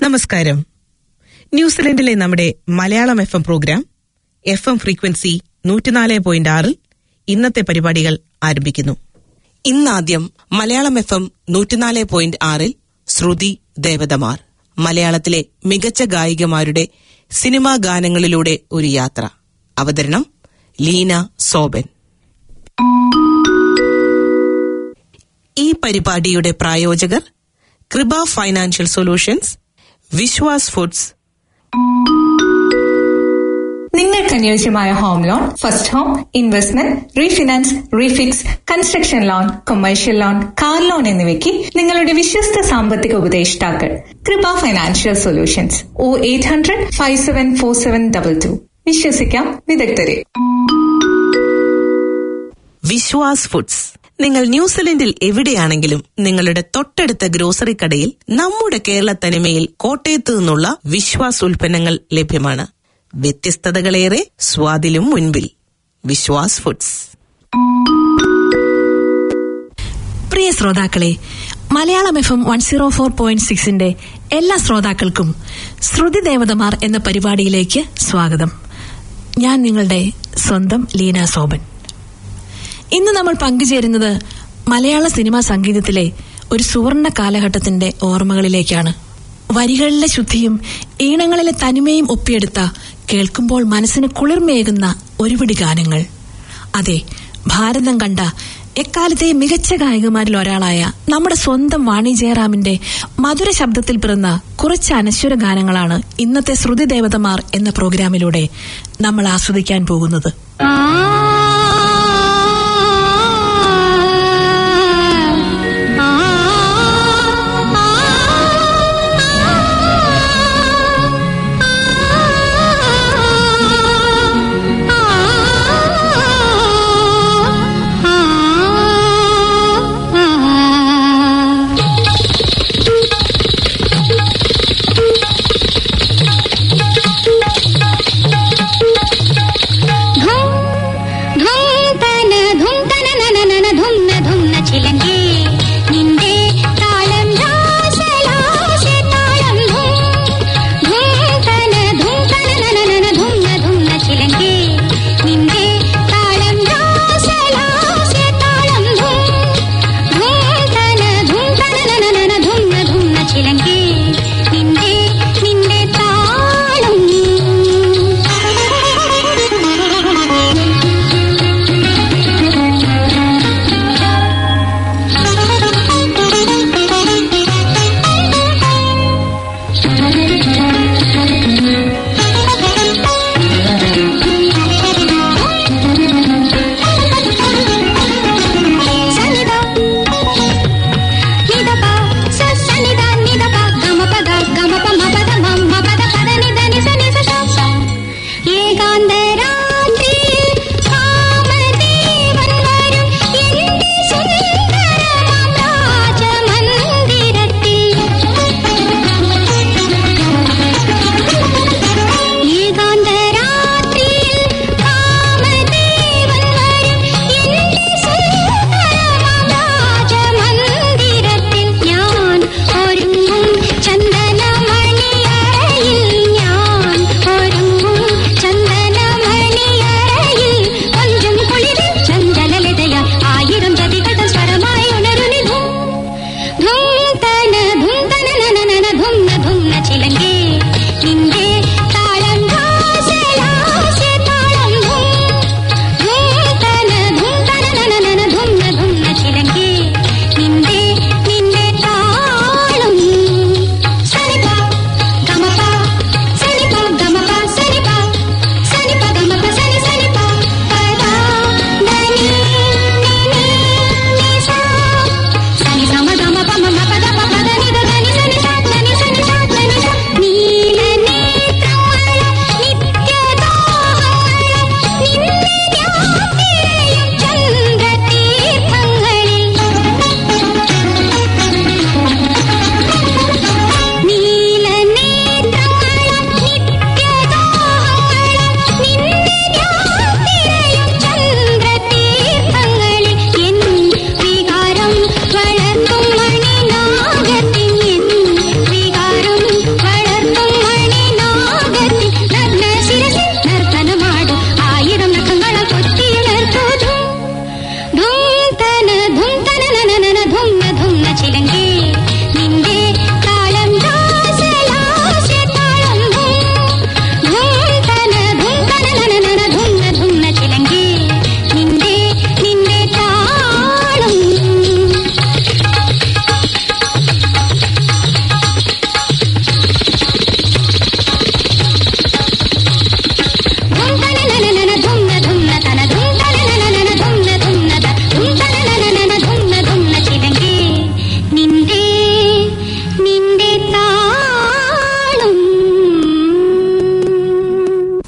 നമസ്കാരം ന്യൂസിലൻഡിലെ നമ്മുടെ Malayalam F M program F M frequency നൂറ്റിനാല് പോയിന്റ് ആറിൽ ഇന്നത്തെ പരിപാടികൾ ആരംഭിക്കുന്നു ഇന്നാദ്യം മലയാളം എഫ് എം നൂറ്റിനാല് പോയിന്റ് ആറിൽ ശ്രുതി ദേവതമാർ മലയാളത്തിലെ മികച്ച ഗായികമാരുടെ സിനിമാ ഗാനങ്ങളിലൂടെ ഒരു യാത്ര അവതരണം ലീന സോബൻ ഈ പരിപാടിയുടെ പ്രായോജകർ കൃപ ഫൈനാൻഷ്യൽ സൊല്യൂഷൻസ് വിശ്വാസ് ഫുഡ്സ് നിങ്ങൾക്ക് അനുയോജ്യമായ home loan first home investment refinance refix construction loan commercial loan car loan എന്നിവയ്ക്ക് നിങ്ങളുടെ വിശ്വസ്ത സാമ്പത്തിക ഉപദേഷ്ടാക്കൾ Krupa financial solutions O eight hundred five seven four seven double two വിശ്വസിക്കാം വിദഗ്ധരെ വിശ്വാസ് ഫുഡ്സ് നിങ്ങൾ ന്യൂസിലൻഡിൽ എവിടെയാണെങ്കിലും നിങ്ങളുടെ തൊട്ടടുത്ത ഗ്രോസറി കടയിൽ നമ്മുടെ കേരള തനിമയിൽ കോട്ടയത്തു നിന്നുള്ള വിശ്വാസ് ഉൽപ്പന്നങ്ങൾ ലഭ്യമാണ് വ്യത്യസ്തതകളേറെ സ്വാദിലും മുൻപിൽ വിശ്വാസ് ഫുഡ്സ് പ്രിയ ശ്രോതാക്കളെ Malayalam F M one zero four point സിക്സിന്റെ എല്ലാ ശ്രോതാക്കൾക്കും ശ്രുതി ദേവതമാർ എന്ന പരിപാടിയിലേക്ക് സ്വാഗതം ഞാൻ നിങ്ങളുടെ സ്വന്തം ലീന സോബൻ ഇന്ന് നമ്മൾ പങ്കുചേരുന്നത് മലയാള സിനിമാ സംഗീതത്തിലെ ഒരു സുവർണ കാലഘട്ടത്തിന്റെ ഓർമ്മകളിലേക്കാണ് വരികളിലെ ശുദ്ധിയും ഈണങ്ങളിലെ തനിമയും ഒപ്പിയെടുത്ത കേൾക്കുമ്പോൾ മനസ്സിന് കുളിർമയേകുന്ന ഒരുപിടി ഗാനങ്ങൾ അതെ ഭാരതം കണ്ട എക്കാലത്തെ മികച്ച ഗായകമാരിൽ ഒരാളായ നമ്മുടെ സ്വന്തം വാണി ജയറാമിന്റെ മധുര ശബ്ദത്തിൽ പിറന്ന കുറച്ച് അനശ്വര ഗാനങ്ങളാണ് ഇന്നത്തെ ശ്രുതി ദേവതമാർ എന്ന പ്രോഗ്രാമിലൂടെ നമ്മൾ ആസ്വദിക്കാൻ പോകുന്നത്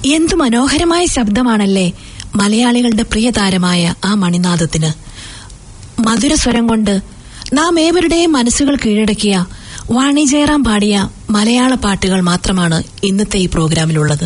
എന്തു മനോഹരമായ ശബ്ദമാണല്ലേ മലയാളികളുടെ പ്രിയതാരമായ ആ മണിനാഥത്തിന് മധുരസ്വരം കൊണ്ട് നാം ഏവരുടെയും മനസ്സുകൾ കീഴടക്കിയ വാണി ജയറാം പാടിയ മലയാള പാട്ടുകൾ മാത്രമാണ് ഇന്നത്തെ ഈ പ്രോഗ്രാമിലുള്ളത്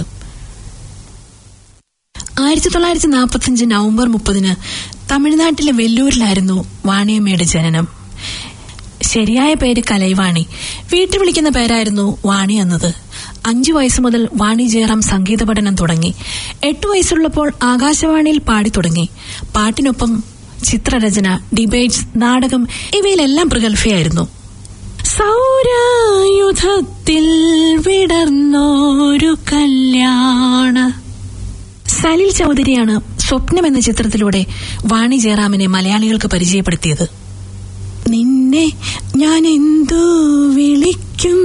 ആയിരത്തി തൊള്ളായിരത്തി നാൽപ്പത്തിയഞ്ച് നവംബർ മുപ്പതിന് തമിഴ്നാട്ടിലെ വെല്ലൂരിലായിരുന്നു വാണിയമ്മയുടെ ജനനം ശരിയായ പേര് കലൈവാണി വീട്ടിൽ വിളിക്കുന്ന പേരായിരുന്നു വാണി എന്നത് അഞ്ചു വയസ്സ് മുതൽ വാണി ജയറാം സംഗീത പഠനം തുടങ്ങി എട്ടു വയസ്സുള്ളപ്പോൾ ആകാശവാണിയിൽ പാടി തുടങ്ങി പാട്ടിനൊപ്പം ചിത്രരചന ഡിബേറ്റ്സ് നാടകം ഇവയിലെല്ലാം പ്രഗത്ഭയായിരുന്നു സൗരായുധത്തിൽ വിടർന്നോരു കല്യാണ സലിൽ ചൗധരിയാണ് സ്വപ്നം എന്ന ചിത്രത്തിലൂടെ വാണി ജയറാമിനെ മലയാളികൾക്ക് പരിചയപ്പെടുത്തിയത് നിന്നെ ഞാൻ എന്തു വിളിക്കും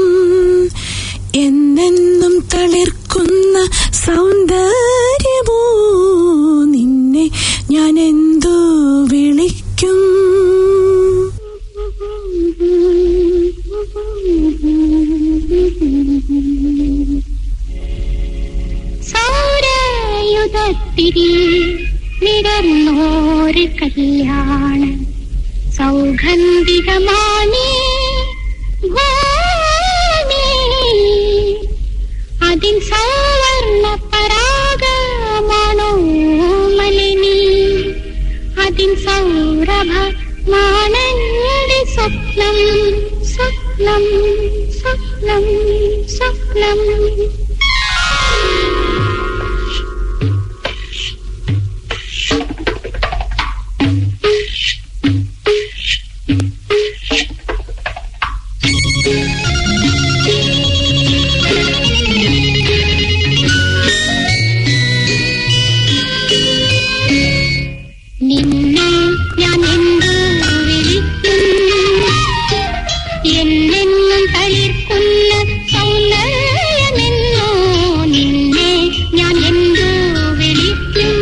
എന്നെന്നും തളിർക്കുന്ന സൗന്ദര്യമോ നിന്നെ ഞാൻ എന്തു വിളിക്കും സൗരയുധത്തിരി വിടർന്നോര് കല്യാണം സൗഗന്ധികമാണി ഭൂമി അതിൻ സവർണ പരാഗമാണോ മലിനി അതിൻ സൗരഭ മാണന്റെ സ്വപ്നം സ്വപ്നം സ്വപ്നം സ്വപ്നം നിന്നെ ഞാൻ എന്തു വിളിക്കും എന്നെന്നും തളിർക്കുന്ന സൗന്ദര്യമെന്നോ നിന്നെ ഞാൻ എന്തു വിളിക്കും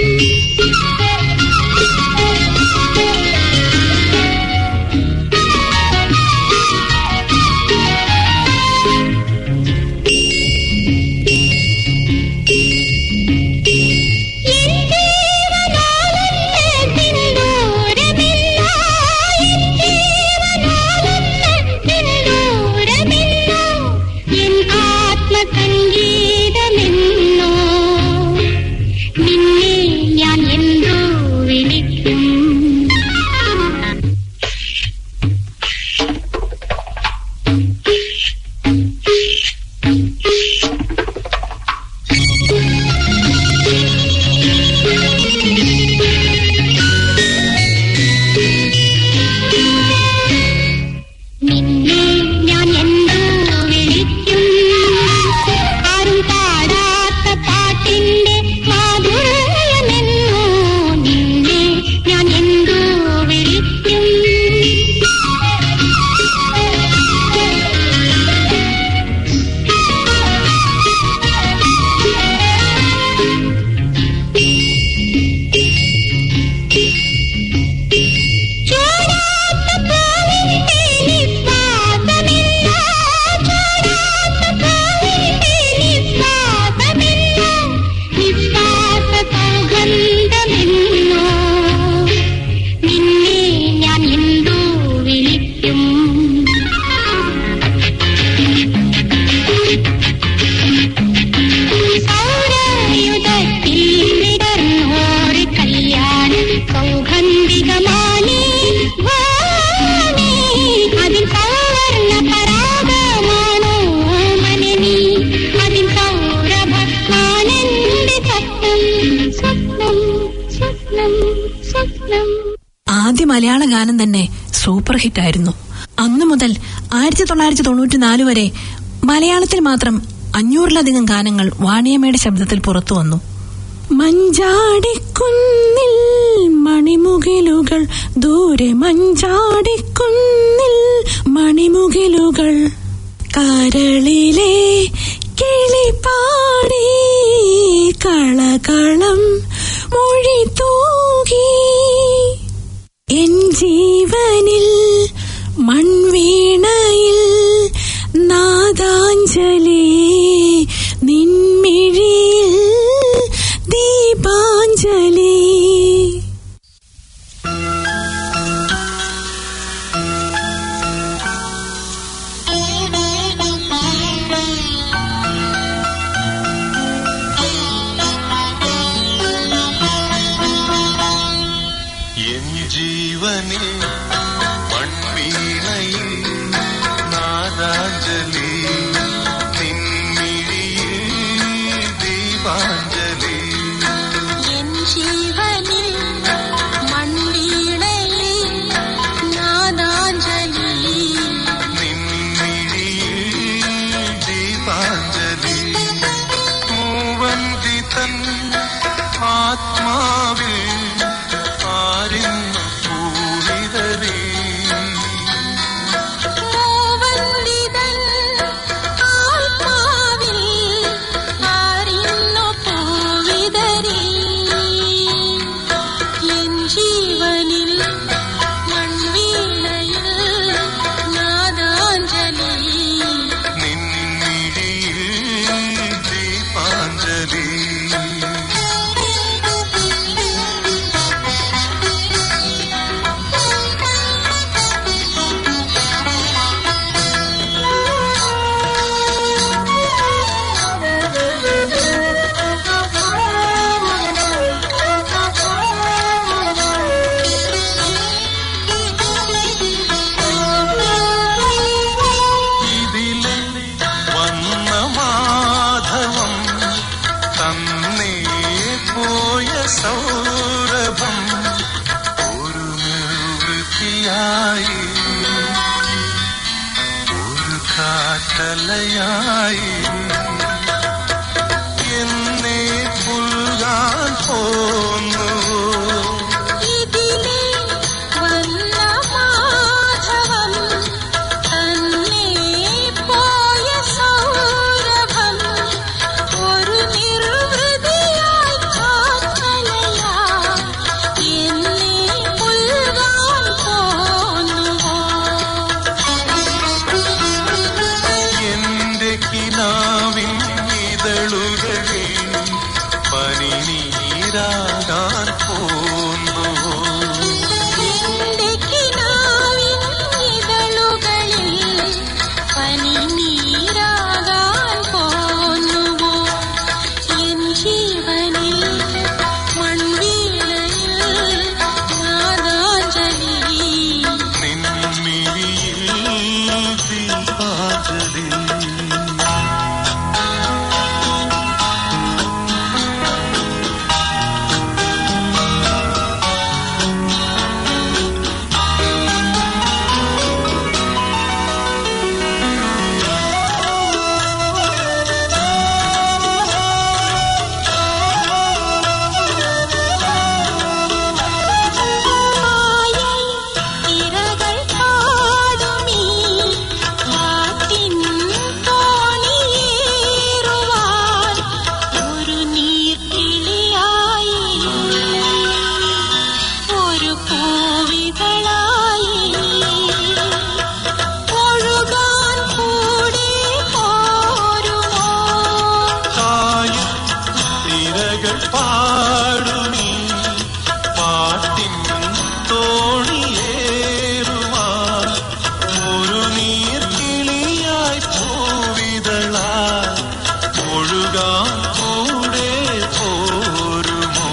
ആത്മസംഗീതമെന്നോ നിന്നെ ഞാൻ എന്തോ വിളിക്കും നിന്നെ ഞാൻ എന്തോ വിളിക്കും ആരും പാടാത്ത പാട്ടിന്റെ മാധുര്യമെന്നോ നിന്നെ ഞാൻ എന്തോ വിളിക്കും ചോടാത്ത പൂവിന്റെ നിസ്വാസമില്ല ചോടാത്ത പൂവിന്റെ നിസ്വാസമില്ല നിസ്വാസ സൗഗന്ധമെന്നോ നിന്നെ ഞാൻ എന്തോ വിളിക്കും സൗരയുധത്തിൽ വിടർന്നോര് കല്യാണം സൗഗന്ധികമാണി ഭൂമി അതിൻ സൗവർണ പരാഗമാണോ മനനി അതിൻ സൗരഭമാണെന്റെ സ്വപ്നം സ്വപ്നം സ്വപ്നം സ്വപ്നം ആദ്യ മലയാള ഗാനം തന്നെ സൂപ്പർ ഹിറ്റായിരുന്നു അന്നു മുതൽ ആയിരത്തി തൊള്ളായിരത്തി തൊണ്ണൂറ്റിനാല് വരെ മലയാളത്തിൽ മാത്രം അഞ്ഞൂറിലധികം ഗാനങ്ങൾ വാണിയമ്മയുടെ ശബ്ദത്തിൽ പുറത്തു വന്നു മഞ്ചാടിക്കുന്നിൽ മണിമുകിലുകൾ ദൂരെ മഞ്ചാടിക്കുന്നിൽ മണിമുകിലുകൾ കരളിലെ കിളിപ്പാടി കളകളം മൊഴി തൂകി എൻ ജീവനിൽ മൺവീണയിൽ നാദാഞ്ജലി നിൻമിഴിയിൽ ജീവനിൽ മൺവീണയിൽ നാദാഞ്ജലി നിൻമിഴിയിൽ ദീപാഞ്ജലി എൻ ജീവനിൽ മൺവീണയിൽ നാദാഞ്ജലി നിൻമിഴിയിൽ ദീപാഞ്ജലി മൂവന്തിതൻ ആത്മാവിൽ ആരിന്നു പൂവിതറി മൂവന്തിതൻ ആത്മാവിൽ ആരിന്നു പൂവിതറി എൻ ജീവനിൽ മൺവീണയിൽ നാദാഞ്ജലി നിൻമിഴിയിൽ ദീപാഞ്ജലി ഇതിലെ വന്ന മാധവം തന്നേ പോയ സൗരഭം ഒരു നിർവൃത്തിയായി ഒരു കാറ്റലയായി എന്നെ പുൽകാൻ പോന്നു ഇതിലേ വന്ന മാധവം തന്നെ പോയ സൗരഭം ഒരു നിർവൃതിയായി കാറ്റലയായി എന്നെ പുൽകാൻ പോന്നുവോ എന്റെ കിനാവിൻ ഇതളുകളിൽ പനിനീരാകാൻ പോന്നു എന്റെ കിനാവിൻ ഇതളുകളിൽ പനിനീരാകാൻ പോന്നുവോ എൻ ജീവനിൽ മൺവീണയിൽ നാദാഞ്ജലി നിൻമിഴിയിൽ ദീപാഞ്ജലി ഇരകൾ പാടുമീ കാറ്റിൻ തോണിയേറുവാൻ ഒരു നീർക്കിളിയായി ഒരു പൂവികളായി ഒഴുകാൻ കൂടെ പോരുമോ കായും തിരകൾ പാടുമീ പാട്ടിൻ തോണിയേറുവാൻ ഒരു നീർക്കിളിയായി പൂവിതളായി ഒഴുകാൻ കൂടെ പോരുമോ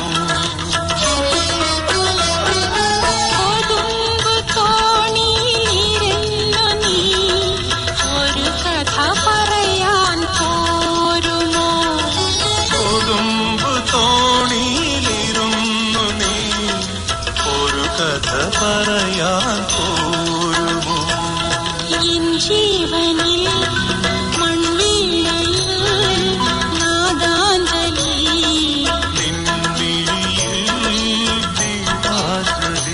കൊതുമ്പ് തോണിയിലിരുന്നു നീ ഒരു കഥ പറയാൻ പോരുമോ കൊതുമ്പ് തോണിയിലിരുന്നു നീ ഒരു കഥ പറയാൻ പോരുമോ എൻ ജീവനിൽ മൺവീണയിൽ നാദാഞ്ജലി നിൻമിഴിയിൽ ദീപാഞ്ജലി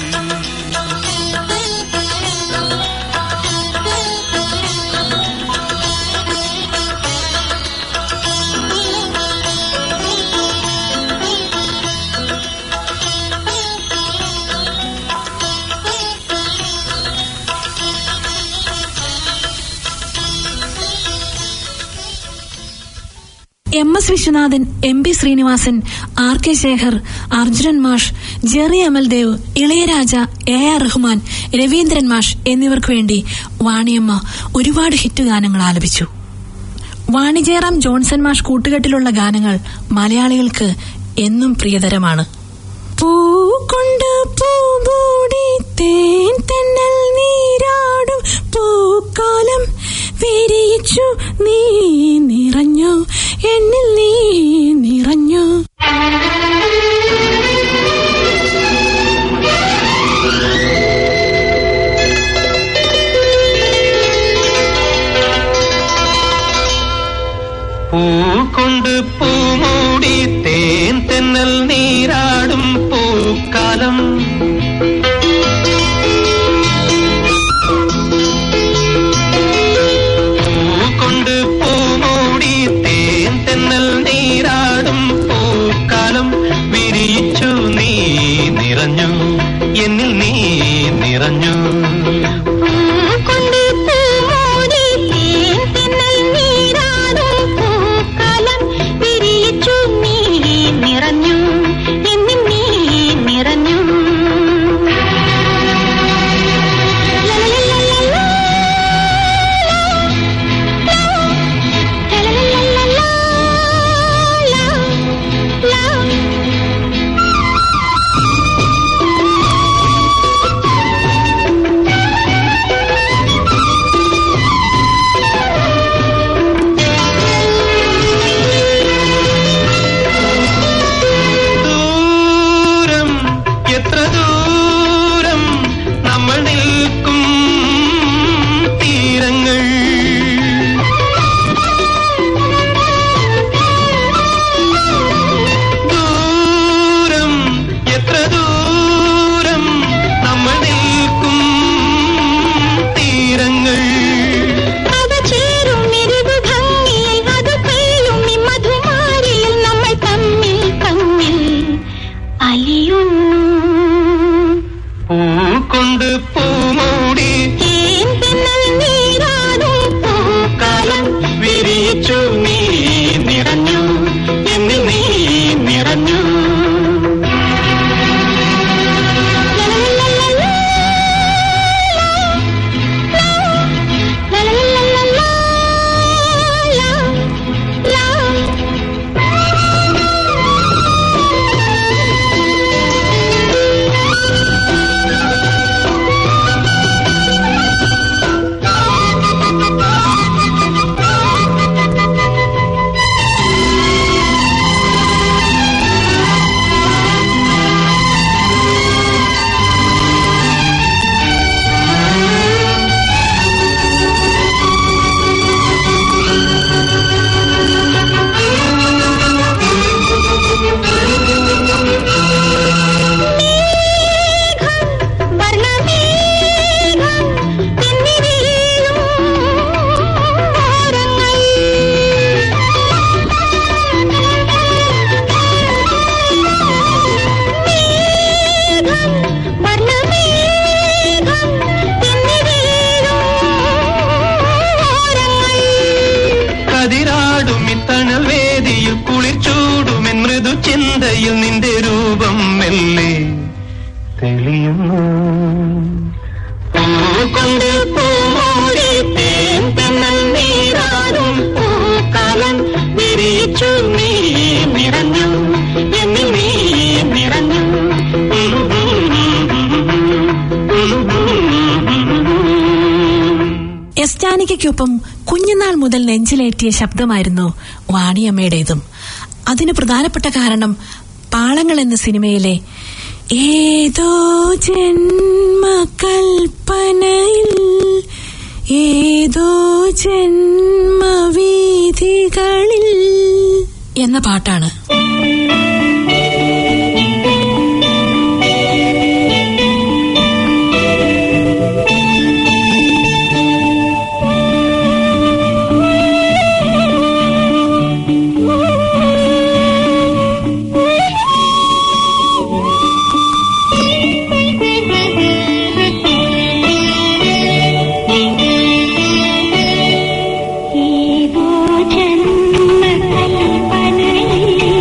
M S Viswanathan M P Sreenivasan R K Sekhar Arjunan മാഷ് ജെറി അമൽദേവ് ഇളയരാജ എ ആർ റഹ്മാൻ രവീന്ദ്രൻ മാഷ് എന്നിവർക്ക് വേണ്ടി വാണിയമ്മ ഒരുപാട് ഹിറ്റ് ഗാനങ്ങൾ ആലപിച്ചു വാണിജയറാം ജോൺസൺ മാഷ് കൂട്ടുകെട്ടിലുള്ള ഗാനങ്ങൾ മലയാളികൾക്ക് എന്നും പ്രിയതരമാണ് പൂ കൊണ്ട് പൂമ്പൂടി തേൻ തെന്നൽ നീരാടും പൂക്കാലം വിരിയിച്ചു നീ നിറഞ്ഞു എന്നിൽ നീ നിറഞ്ഞു പൂ കൊണ്ട് പൂമൂടി തേൻ തെന്നൽ നീരാടും പൂക്കാലം പൂ കൊണ്ട് പൂമൂടി തേൻ തെന്നൽ നീരാടും പൂക്കാലം വിരിയിച്ചു നീ നിറഞ്ഞു എന്നിൽ നീ നിറഞ്ഞു കൊണ്ട് പൂമൂടി തേൻ തിന്നൽ നീരാടും പൂക്കാലം വിരിയിച്ചു നീ നിറഞ്ഞു എന്നിൽ നീ നിറഞ്ഞു ദൂരം എത്ര ദൂരം നമ്മൾ നിൽക്കും തീരങ്ങൾ ദൂരം എത്ര ദൂരം നമ്മൾ നിൽക്കും തീരങ്ങൾ അവ ചേരും ഇരുപു ഭംഗിയിൽ അത് പെയ്യും ഈ മധുമാരിയിൽ നമ്മൾ തമ്മിൽ തമ്മിൽ അലിയുന്നു പൂ കൊണ്ട് പൂമൂടി തേൻ തിന്നൽ നീരാടും പൂക്കാലം വിരിയിച്ചു നീ നിറഞ്ഞു എന്നിൽ നീ നിറഞ്ഞു കതിരാടും ഇത്തണൽ വേദിയിൽ കുളിർ ചൂടുമെൻ മൃദു ചിന്തയിൽ നിന്റെ രൂപം മെല്ലെ തെളിയുന്നു പൂ കൊണ്ട് പൂമൂടി തേൻ തെന്നൽ നീരാടും പൂക്കാലം വിരിയിച്ചു നീ നിറഞ്ഞു എന്നിൽ നീ നിറഞ്ഞു എസ് ജാനകിക്കൊപ്പം കുഞ്ഞുനാൾ മുതൽ നെഞ്ചിലേറ്റിയ ശബ്ദമായിരുന്നു വാണിയമ്മയുടേതും അതിന് പ്രധാനപ്പെട്ട കാരണം പാളങ്ങൾ എന്ന സിനിമയിലെ ഏതോ ജന്മകൽപ്പനയിൽ ഏതോ ജന്മവീഥികളിൽ എന്ന പാട്ടാണ് ഏതോ ജന്മകൽപ്പനയിൽ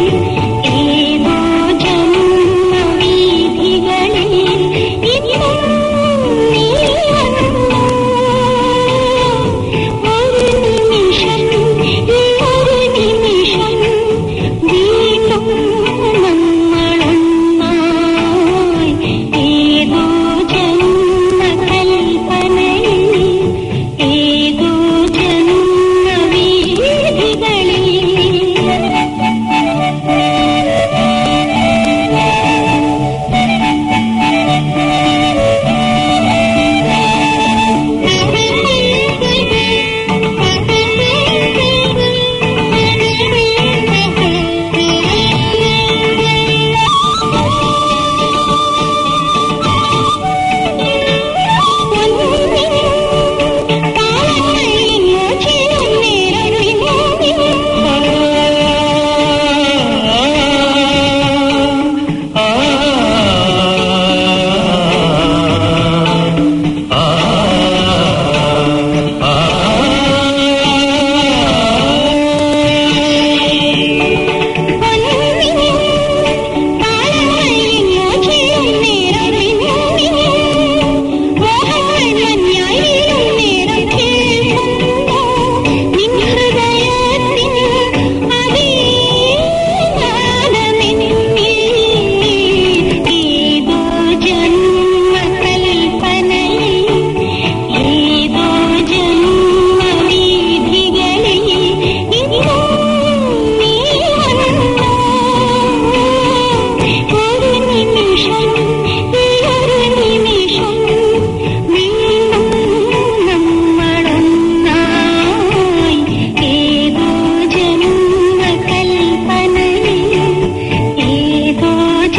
ഒരു നിമിഷം ഈ ഒരു നിമിഷം വീണ്ടും നമ്മളൊന്നായി ഏതോ ജന്മകൽപ്പനയിൽ ഏതോ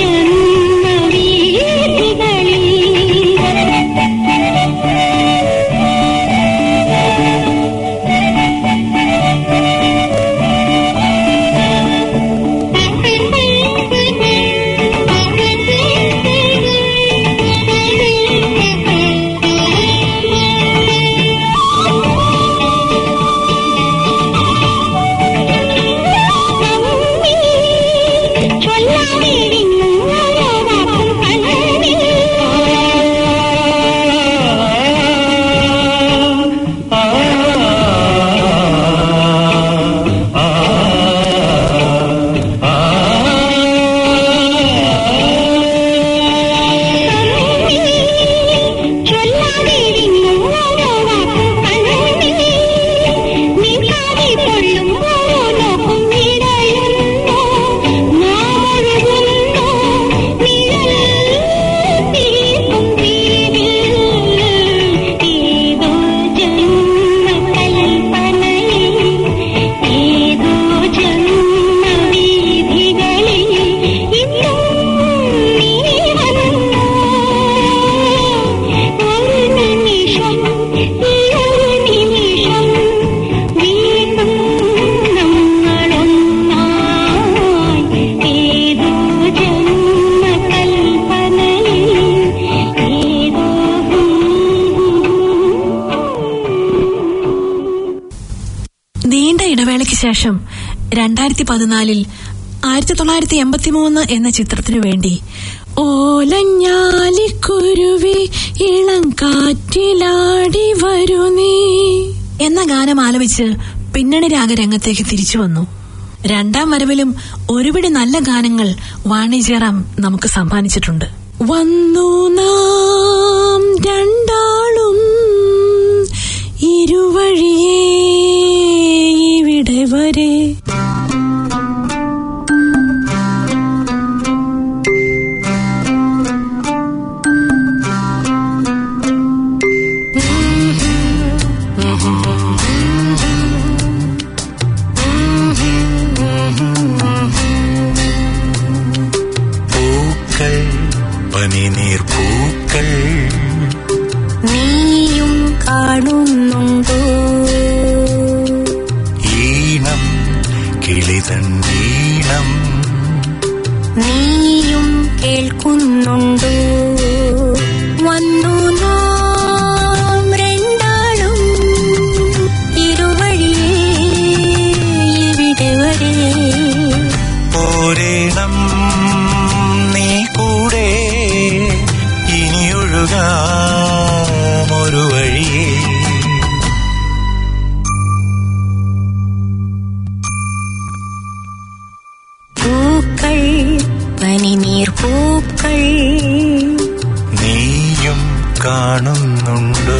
ഏതോ ജന്മവീഥികളിൽ ഇന്നും നീ വന്നു ഒരു നിമിഷം ഈ ഒരു നിമിഷം വീണ്ടും നമ്മളൊന്നായി ഏതോ ജന്മകൽപ്പനയിൽ ഏതോ നീണ്ട ഇടവേളയ്ക്ക് ശേഷം രണ്ടായിരത്തി പതിനാലിൽ ആയിരത്തി തൊള്ളായിരത്തി എൺപത്തി മൂന്ന് എന്ന ചിത്രത്തിനു വേണ്ടി ഓലഞ്ഞാലിക്കുരുവി ഇളം കാറ്റിലാടി വരൂ നീ എന്ന ഗാനം ആലപിച്ച് പിന്നണി രാഗരംഗത്തേക്ക് തിരിച്ചു വന്നു രണ്ടാം വരവിലും ഒരുപിടി നല്ല ഗാനങ്ങൾ വാണിജ്യറാം നമുക്ക് സമ്മാനിച്ചിട്ടുണ്ട് വന്നു നാം രണ്ടാളും ഇരുവഴിയേ ഇവിടെ വരെ പൂക്കൾ പനിനീർ പൂക്കൾ നീയും കാണുന്നുണ്ടോ ഈണം കിളിതൻ ഈണം നീയും കേൾക്കുന്നുണ്ടോ വന്നു നാം രണ്ടാളും ഇരുവഴിയേ ഇവിടെ വരെ പോരേണം നീ കൂടെ ഇനിയൊഴുകാം ഒരു വഴിയേ പൂക്കൾ പനിനീർ പൂക്കൾ നീയും കാണുന്നുണ്ടോ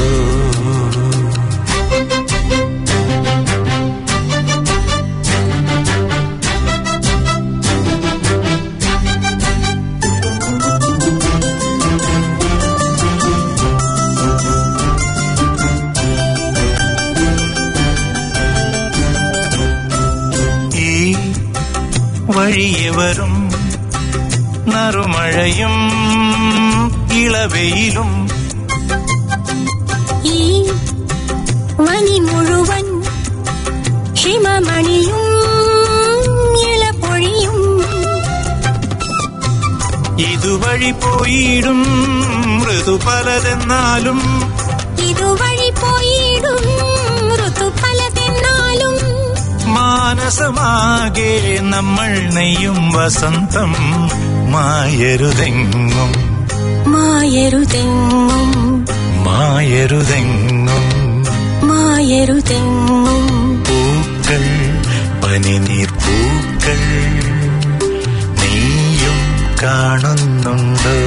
ഈ വഴിയെ വരും നറുമഴയും ഇളവെയിലും ഈ വനി മുഴുവൻ ഹിമമണിയും ഇളപൊഴിയും ഇതുവഴി പോയിടും മൃദു പലതെന്നാലും ഇതുവഴി പോയിടും ഋതു പലതെന്നാലും മാനസമാകെ നമ്മൾ നെയ്യും വസന്തം മായരുതെങ്ങും മായരുതെങ്ങും മായരുതെങ്ങും മായരുതെങ്ങും പൂക്കൾ പനിനീർ പൂക്കൾ നീയും കാണുന്നുണ്ടോ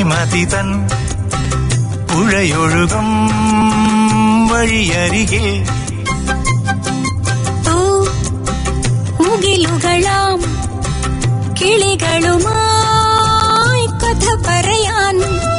മതിതൻ പുഴയൊഴുകും വഴിയരികെ തൂ മുകിലുകളാം കിളികളുമായി കഥ പറയാൻ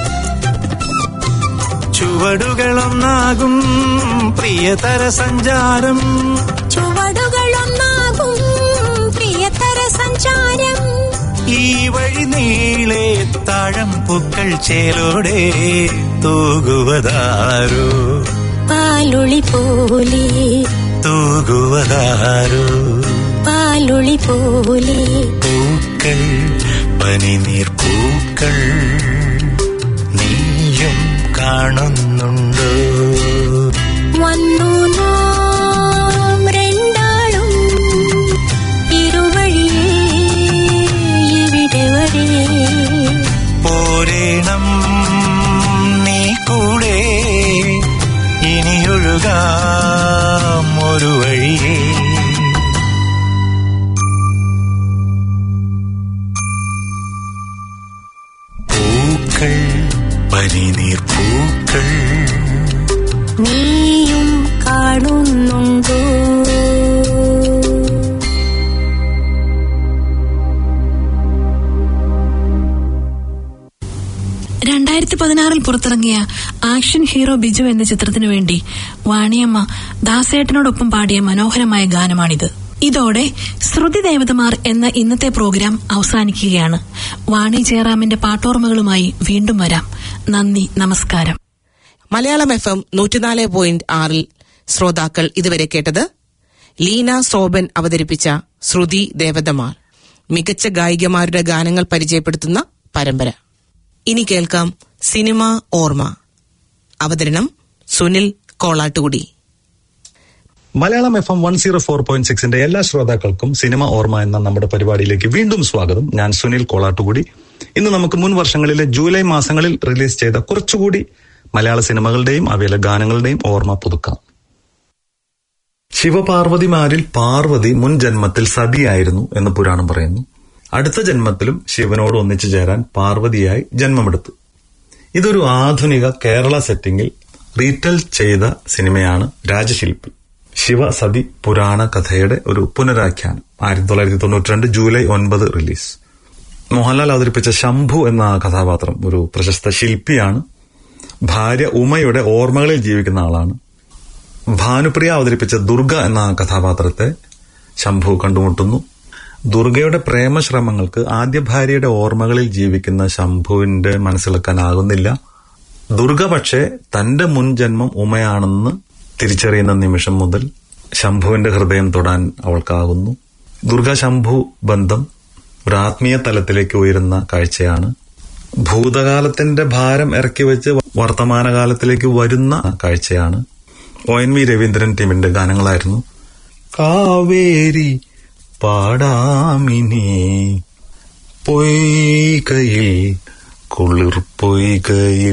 ചുവടുകളൊന്നാകും പ്രിയതര സഞ്ചാരം ചുവടുകളൊന്നാകും പ്രിയതര സഞ്ചാരം ഈ വഴി നീളെ താഴം പൂക്കൾ ചേലോടെ തൂകുവതാരോ പാലൊളി പോലെ തൂകുവതാരോ പാലൊളി പോലെ പൂക്കൾ പനിനീർ പൂക്കൾ നീയും കാണുന്നുണ്ടോ വന്നു നാം രണ്ടാളും ഇരുവഴിയേ ഇവിടെ വരെ പോരേണം നീ കൂടെ ഇനിയൊഴുകാം ഒരു വഴിയേ പൂക്കൾ പനിനീർ പൂക്കൾ നീയും കാണുന്നുണ്ടോ രണ്ടായിരത്തി പതിനാറിൽ പുറത്തിറങ്ങിയ ആക്ഷൻ ഹീറോ ബിജു എന്ന ചിത്രത്തിനു വേണ്ടി വാണിയമ്മ ദാസേട്ടനോടൊപ്പം പാടിയ മനോഹരമായ ഗാനമാണിത് ഇതോടെ ശ്രുതി ദേവതമാർ എന്ന ഇന്നത്തെ പ്രോഗ്രാം അവസാനിക്കുകയാണ് വാണി ജയറാമിന്റെ പാട്ടോർമ്മകളുമായി വീണ്ടും വരാം നന്ദി നമസ്കാരം മലയാളം എഫ് എം നൂറ്റിനാല് പോയിന്റ് ആറിൽ ശ്രോതാക്കൾ ഇതുവരെ കേട്ടത് ലീന സോബൻ അവതരിപ്പിച്ച ശ്രുതി ദേവതമാർ മികച്ച ഗായികമാരുടെ ഗാനങ്ങൾ പരിചയപ്പെടുത്തുന്ന പരമ്പര ഇനി കേൾക്കാം സിനിമ ഓർമ്മ അവതരണം Sunil Kolattukudi Malayalam F M one zero four point സിക്സിന്റെ എല്ലാ ശ്രോതാക്കൾക്കും സിനിമ ഓർമ്മ എന്ന നമ്മുടെ പരിപാടിയിലേക്ക് വീണ്ടും സ്വാഗതം ഞാൻ സുനിൽ കോളാട്ടുകൂടി ഇന്ന് നമുക്ക് മുൻ വർഷങ്ങളിലെ ജൂലൈ മാസങ്ങളിൽ റിലീസ് ചെയ്ത കുറച്ചുകൂടി മലയാള സിനിമകളുടെയും അവയിലെ ഗാനങ്ങളുടെയും ഓർമ്മ പുതുക്കാം ശിവപാർവതിമാരിൽ പാർവതി മുൻ ജന്മത്തിൽ സതിയായിരുന്നു എന്ന് പുരാണം പറയുന്നു അടുത്ത ജന്മത്തിലും ശിവനോട് ഒന്നിച്ചു ചേരാൻ പാർവതിയായി ജന്മമെടുത്തു ഇതൊരു ആധുനിക കേരള സെറ്റിംഗിൽ റീറ്റൽ ചെയ്ത സിനിമയാണ് രാജശില്പി ശിവസതി പുരാണ കഥയുടെ ഒരു പുനരാഖ്യാനം ആയിരത്തി തൊള്ളായിരത്തി തൊണ്ണൂറ്റി രണ്ട് ജൂലൈ ഒൻപത് റിലീസ് മോഹൻലാൽ അവതരിപ്പിച്ച ശംഭു എന്ന കഥാപാത്രം ഒരു പ്രശസ്ത ശില്പിയാണ് ഭാര്യ ഉമയുടെ ഓർമ്മകളിൽ ജീവിക്കുന്ന ആളാണ് ഭാനുപ്രിയ അവതരിപ്പിച്ച ദുർഗ എന്ന കഥാപാത്രത്തെ ശംഭു കണ്ടുമുട്ടുന്നു ദുർഗയുടെ പ്രേമശ്രമങ്ങൾക്ക് ആദ്യ ഭാര്യയുടെ ഓർമ്മകളിൽ ജീവിക്കുന്ന ശംഭുവിന്റെ മനസ്സിലാക്കാനാകുന്നില്ല ദുർഗ പക്ഷേ തന്റെ മുൻ ജന്മം ഉമയാണെന്ന് തിരിച്ചറിയുന്ന നിമിഷം മുതൽ ശംഭുവിന്റെ ഹൃദയം തൊടാൻ അവൾക്കാകുന്നു ദുർഗ ശംഭു ബന്ധം ഒരു ആത്മീയ തലത്തിലേക്ക് ഉയരുന്ന കാഴ്ചയാണ് ഭൂതകാലത്തിന്റെ ഭാരം ഇറക്കി വെച്ച് വർത്തമാനകാലത്തിലേക്ക് വരുന്ന കാഴ്ചയാണ് ഒ എൻ വി രവീന്ദ്രൻ ടീമിന്റെ ഗാനങ്ങളായിരുന്നു കാവേരി പാടാമിനി പൊയ്കയിൽ കുളിർ പൊയ്കയിൽ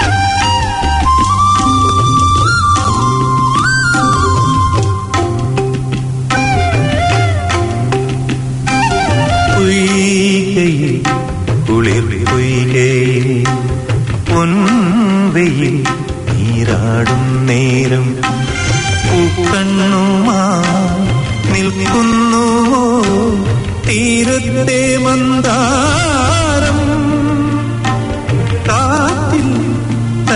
പൊയ്കയിൽ കുളിർ പൊയ്കയിൽ പൊൻവെയിൽ നീരാടും നേരം പൂക്കണ്ണുമാ നിൽക്കുന്നു തീരത്തെ മന്ദാരം കാറ്റിൽ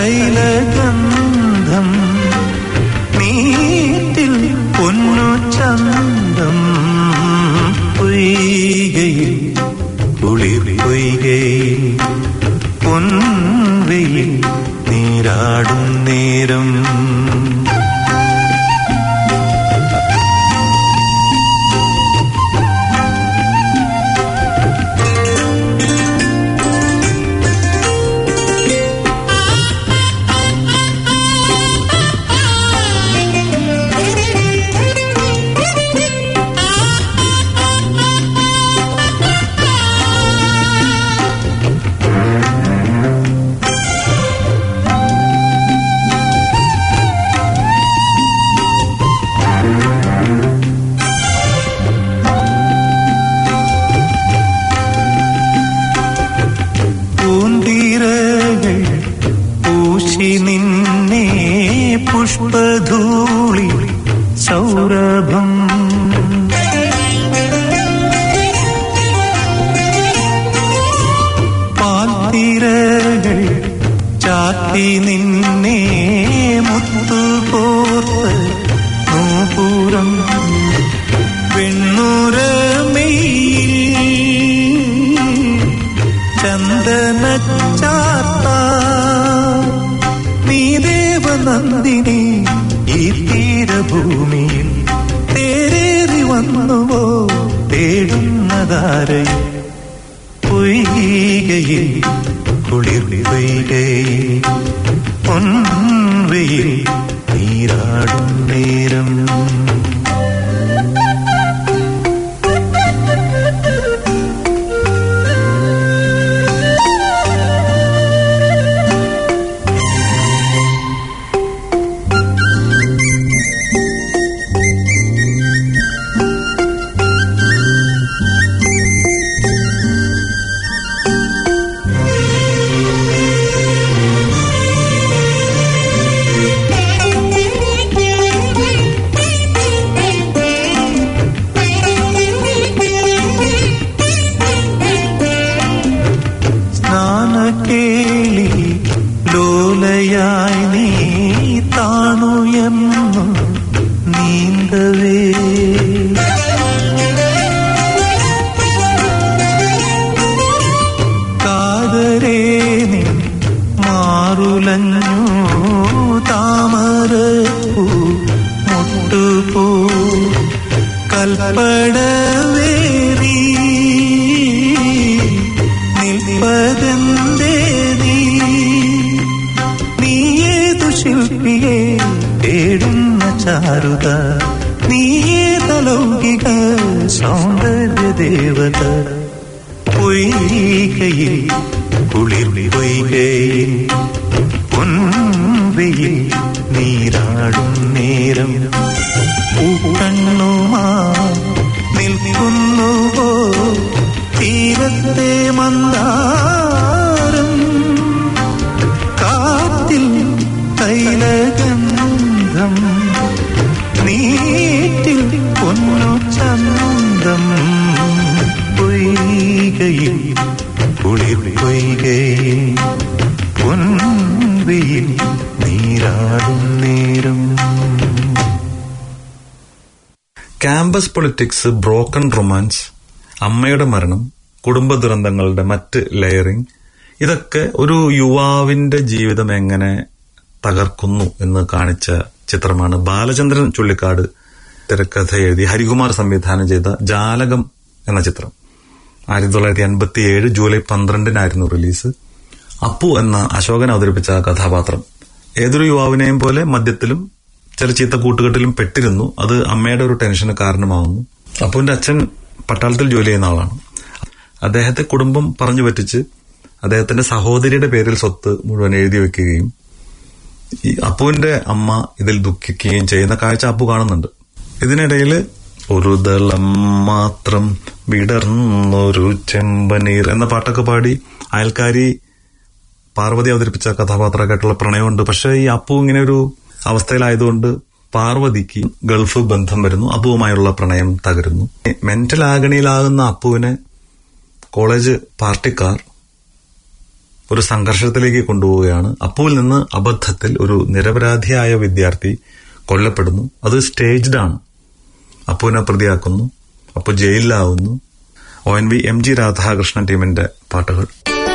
പുഷ്പധൂളി സൗരഭം പാൽത്തിരകൾ ചാത്തി നിന്നെ മുത്തുപോർത്ത് നൂപുരം വെണ്ണുരമയിൽ ചന്ദന ചാർത്ത നീ ദേവനന്ദിനി ഈ തീരഭൂമിയിൽ തേരേറി വന്നുവോ തേടുന്നതാരയും പൊയ്കയിൽ കുളിർ പൊയ്കയിൽ പൊൻവയിൽ നീരാടും നേരം സ്നാനക്കേളി ലോലയായി നീ താണുയർന്നു നീന്തവേ കാതരേ നീ മാറുലഞ്ഞു താമരപ്പൂ മുട്ടുപൂ കൽപ്പടവേറി നിൽപ്പതെന്തേ നീ നീയേതു ശില്പിയെ തേടുന്ന ചാരുത നീയേതലൗകിക സൗന്ദര്യ ദേവത പൊയ്കയിൽ കുളിർ പൊയ്കയിൽ പൊൻവയിൽ നീരാടും നേരം പൂക്കണ്ണുമാ നിൽക്കുന്നുവോ തീരത്തെ മന്ദാരം കാറ്റിൽ തൈലഗന്ധം നീറ്റിൽ പൊന്നു ചന്തം പൊയ്കയിൽ കുളിർ പൊയ്കയിൽ പൊൻവയിൽ നീരാടും നേരം ക്യാമ്പസ് പൊളിറ്റിക്സ് ബ്രോക്കൺ റൊമാൻസ് അമ്മയുടെ മരണം കുടുംബ ദുരന്തങ്ങളുടെ മറ്റ് ലെയറിംഗ് ഇതൊക്കെ ഒരു യുവാവിന്റെ ജീവിതം എങ്ങനെ തകർക്കുന്നു എന്ന് കാണിച്ച ചിത്രമാണ് ബാലചന്ദ്രൻ ചുള്ളിക്കാട് തിരക്കഥ എഴുതി ഹരികുമാർ സംവിധാനം ചെയ്ത ജാലകം എന്ന ചിത്രം ആയിരത്തി തൊള്ളായിരത്തി അൻപത്തി ഏഴ് ജൂലൈ പന്ത്രണ്ടിനായിരുന്നു റിലീസ് അപ്പു എന്ന അശോകൻ അവതരിപ്പിച്ച കഥാപാത്രം ഏതൊരു യുവാവിനെയും പോലെ മദ്യത്തിലും ചില ചീത്ത കൂട്ടുകെട്ടിലും പെട്ടിരുന്നു അത് അമ്മയുടെ ഒരു ടെൻഷന് കാരണമാവുന്നു അപ്പുവിന്റെ അച്ഛൻ പട്ടാളത്തിൽ ജോലി ചെയ്യുന്ന ആളാണ് അദ്ദേഹത്തെ കുടുംബം പറഞ്ഞു പറ്റിച്ച് അദ്ദേഹത്തിന്റെ സഹോദരിയുടെ പേരിൽ സ്വത്ത് മുഴുവൻ എഴുതി വെക്കുകയും ഈ അപ്പുവിന്റെ അമ്മ ഇതിൽ ദുഃഖിക്കുകയും ചെയ്യുന്ന കാഴ്ച അപ്പു കാണുന്നുണ്ട് ഇതിനിടയിൽ ഒരു ദളം മാത്രം വിടർന്നൊരു ചെമ്പനീർ എന്ന പാട്ടൊക്കെ പാടി അയൽക്കാരി പാർവതി അവതരിപ്പിച്ച കഥാപാത്രമായിട്ടുള്ള പ്രണയമുണ്ട് പക്ഷെ ഈ അപ്പു ഇങ്ങനെ ഒരു അവസ്ഥയിലായതുകൊണ്ട് പാർവതിക്ക് ഗൾഫ് ബന്ധം വരുന്നു അപ്പുവുമായുള്ള പ്രണയം തകരുന്നു മെന്റൽ ആഗണിയിലാകുന്ന അപ്പുവിനെ കോളേജ് പാർട്ടിക്കാർ ഒരു സംഘർഷത്തിലേക്ക് കൊണ്ടുപോവുകയാണ് അപ്പുവിൽ നിന്ന് അബദ്ധത്തിൽ ഒരു നിരപരാധിയായ വിദ്യാർത്ഥി കൊല്ലപ്പെടുന്നു അത് സ്റ്റേജ്ഡ് ആണ് അപ്പുവിനെ പ്രതിയാക്കുന്നു അപ്പു ജയിലിലാവുന്നു O N V M G Radhakrishnan ടീമിന്റെ പാട്ടുകൾ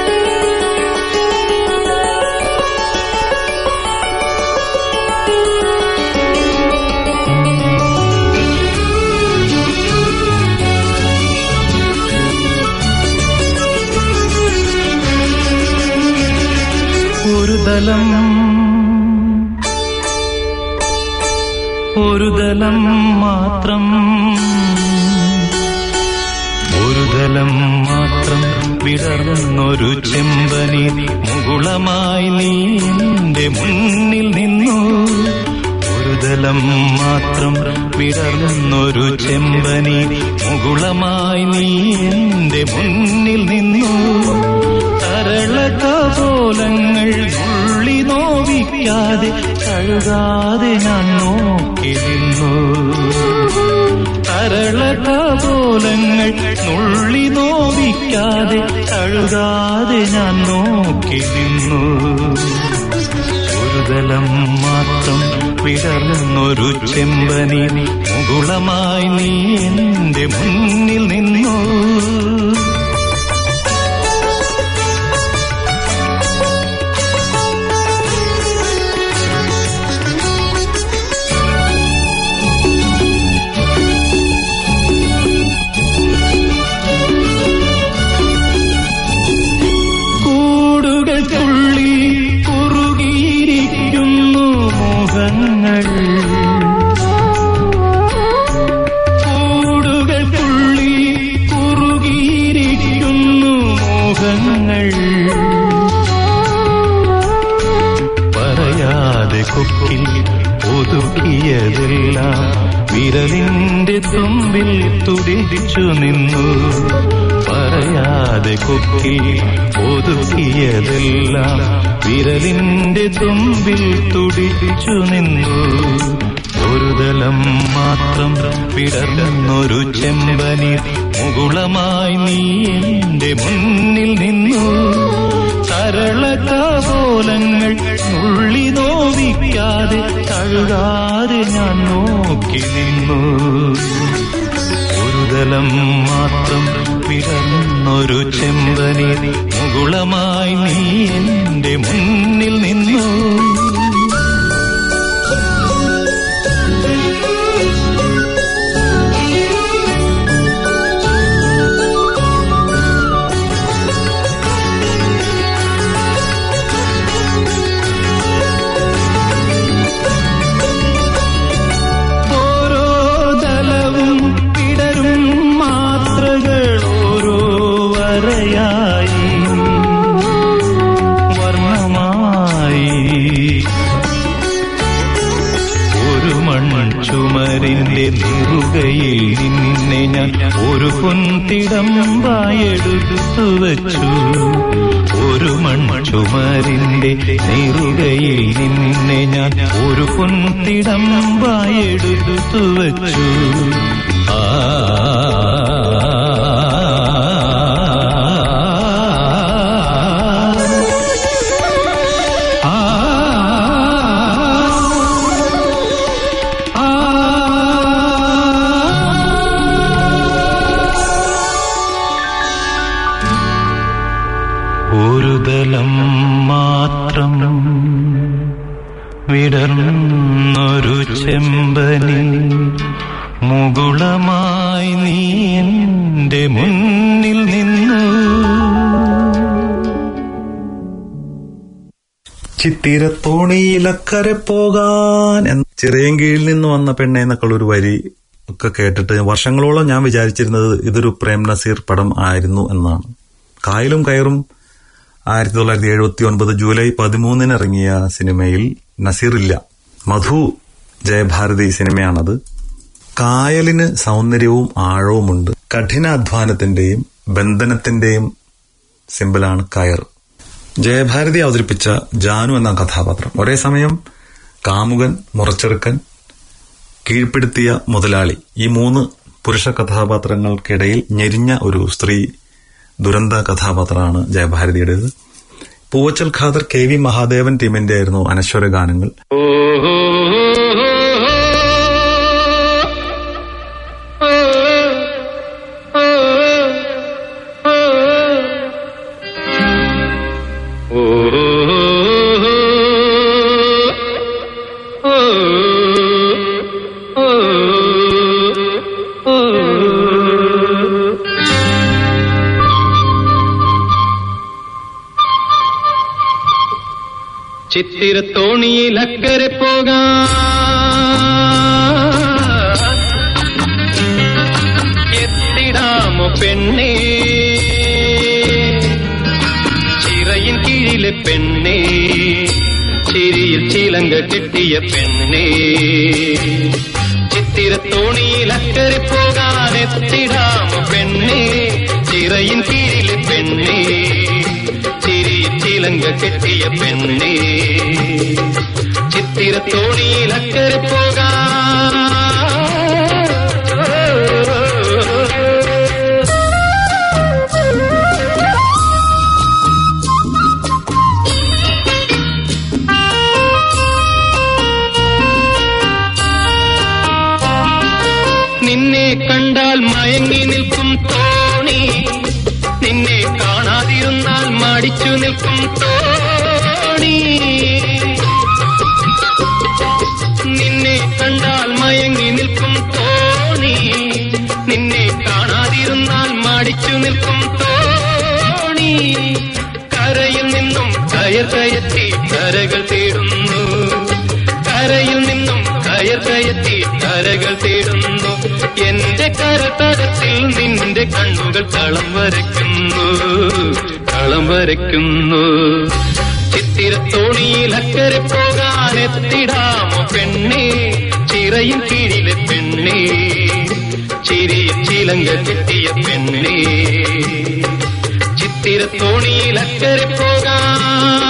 ഒരു ദലം ഒരു ദലം മാത്രം ഒരു ദലം മാത്രം വിടർന്നൊരു ചെമ്പനി മുകുളമായി നീ എന്റെ മുന്നിൽ നിന്നു ഒരു ദലം മാത്രം വിടർന്നൊരു ചെമ്പനി മുകുളമായി നീ എന്റെ മുന്നിൽ നിന്നു തരളകപോലങ്ങൾ ഉള്ളി നോവിക്കാതെ കഴുകാതെ ഞാൻ നോക്കി നിന്നു തരളകപോലങ്ങൾ നുള്ളി നോവിക്കാതെ കഴുകാതെ ഞാൻ നോക്കി നിന്നു ഒരു ദലം മാത്രം വിടർന്നൊരു ചെമ്പനി മുകുളമായി നീ എന്റെ മുന്നിൽ നിന്നു കൂടുകൾക്കുള്ളി കുറുകിയിരിക്കുന്നു മോഹങ്ങൾ കൂടുകൾക്കുള്ളി കുറുകിയിരിക്കുന്നു മോഹങ്ങൾ പറയാതെ കൊക്കിൽ ഒതുക്കിയതെല്ലാം വിരലിന്റെ തുമ്പിൽ തുടിച്ചു നിന്നു പറയാതെ കൊക്കിൽ ഒതുക്കിയതെല്ലാം വിരലിന്റെ തുമ്പിൽ തുടിച്ചു നിന്നു ഒരു ദലം മാത്രം വിടർന്നൊരു ചെമ്പനി മുകുളമായി നീ എന്റെ മുന്നിൽ നിന്നു സരളകപോലങ്ങൾ നുള്ളി നോവിക്കാതെ തഴുകാതെ ഞാൻ നോക്കി നിന്നു ഒരു ദലം മാത്രം വിടർന്നൊരു ചെമ്പനി മുകുളമായി നീ എന്റെ മുന്നിൽ നിന്നു ഓരോ ദലവും പിടരും മാത്രകൾ ഓരോ വരയായി വർണ്ണമായി ഒരു മൺ ചുമരിന്റെ നിറുകയിൽ നിന്നെ ഞാൻ ഒരു പൊൻതിടമ്പായെടുത്തു വച്ചു ഒരു മൺ ചുമരിന്റെ നിറുകയിൽ നിന്നെ ഞാൻ ഒരു പൊൻതിടമ്പായെടുത്തു വച്ചു ആ ഒരു ദലം മാത്രം വിടർന്നൊരു ചെമ്പനി മുകുളമായി നീ എന്റെ മുന്നിൽ നിന്നു ചിത്തിരത്തോണിയിലക്കരെ പോകാൻ എന്ന ചിറയൻകീഴിൽ നിന്ന് വന്ന പെണ്ണെ എന്നൊക്കെയുള്ള ഒരു വരി ഒക്കെ കേട്ടിട്ട് വർഷങ്ങളോളം ഞാൻ വിചാരിച്ചിരുന്നത് ഇതൊരു പ്രേം നസീർ പടം ആയിരുന്നു എന്നാണ് കായലും കയറും ആയിരത്തി തൊള്ളായിരത്തി എഴുപത്തി ഒൻപത് ജൂലൈ പതിമൂന്നിന് ഇറങ്ങിയ സിനിമയിൽ നസീറില്ല മധു ജയഭാരതി സിനിമയാണത് കായലിന് സൗന്ദര്യവും ആഴവുമുണ്ട് കഠിനാധ്വാനത്തിന്റെയും ബന്ധനത്തിന്റെയും സിമ്പിളാണ് കയർ ജയഭാരതി അവതരിപ്പിച്ച ജാനു എന്ന കഥാപാത്രം ഒരേ സമയം കാമുകൻ മുറച്ചെറുക്കൻ കീഴ്പ്പെടുത്തിയ മുതലാളി ഈ മൂന്ന് പുരുഷ കഥാപാത്രങ്ങൾക്കിടയിൽ ഞെരിഞ്ഞ ഒരു സ്ത്രീ ദുരന്ത കഥാപാത്രമാണ് ജയഭാരതിയുടേത് പൂവച്ചൽ ഖാദർ കെ വി മഹാദേവൻ ടീമിന്റെ ആയിരുന്നു അനശ്വര ഗാനങ്ങൾ ചിത്തിരത്തോണിയിൽ അക്കരെ പോകാം എത്തിടാമോ പെണ്ണേ ചിറയിൻ കീഴിലെ പെണ്ണേ ചിരിയിൽ ചിലങ്ക കിട്ടിയ പെണ്ണേ ചിത്തിരത്തോണിയിൽ അക്കരെ പോകാനെത്തിടാമോ പെണ്ണേ ചിറയിൻ കീഴിലെ പെണ്ണേ ചിരിയിൽ ചിലങ്ക കെട്ടിയ പെണ്ണേ ചിത്തിരത്തോണിയിൽ അക്കരെ പോകാം നിന്നെ കണ്ടാൽ മയങ്ങി നിൽക്കും തോണി നിന്നെ കാണാതിരുന്നാൽ മടിച്ചു നിൽക്കും തോണി നിന്നെ കണ്ടാൽ മയങ്ങി നിൽക്കും തോണി നിന്നെ കാണാതിരുന്നാൽ മടിച്ചു നിൽക്കും തോണി കരയിൽ നിന്നും കയർ കയറ്റി കരകൾ തേടുന്നു കരയിൽ നിന്നും കയർ കയറ്റി കരകൾ തേടുന്നു എന്റെ കരതരത്തിൽ നിന്റെ കണ്ണുകൾ കളം വരയ്ക്കുന്നു കളം വരയ്ക്കുന്നു ചിത്തിരത്തോണിയിൽ അക്കരെ പോകാൻ എത്തിടാമോ പെണ്ണേ ചിറയും കീഴിലെ പെണ്ണേ ചിരിയിൽ ചിലങ്ക കെട്ടിയ പെണ്ണേ ചിത്തിരത്തോണിയിൽ അക്കരെ പോകാം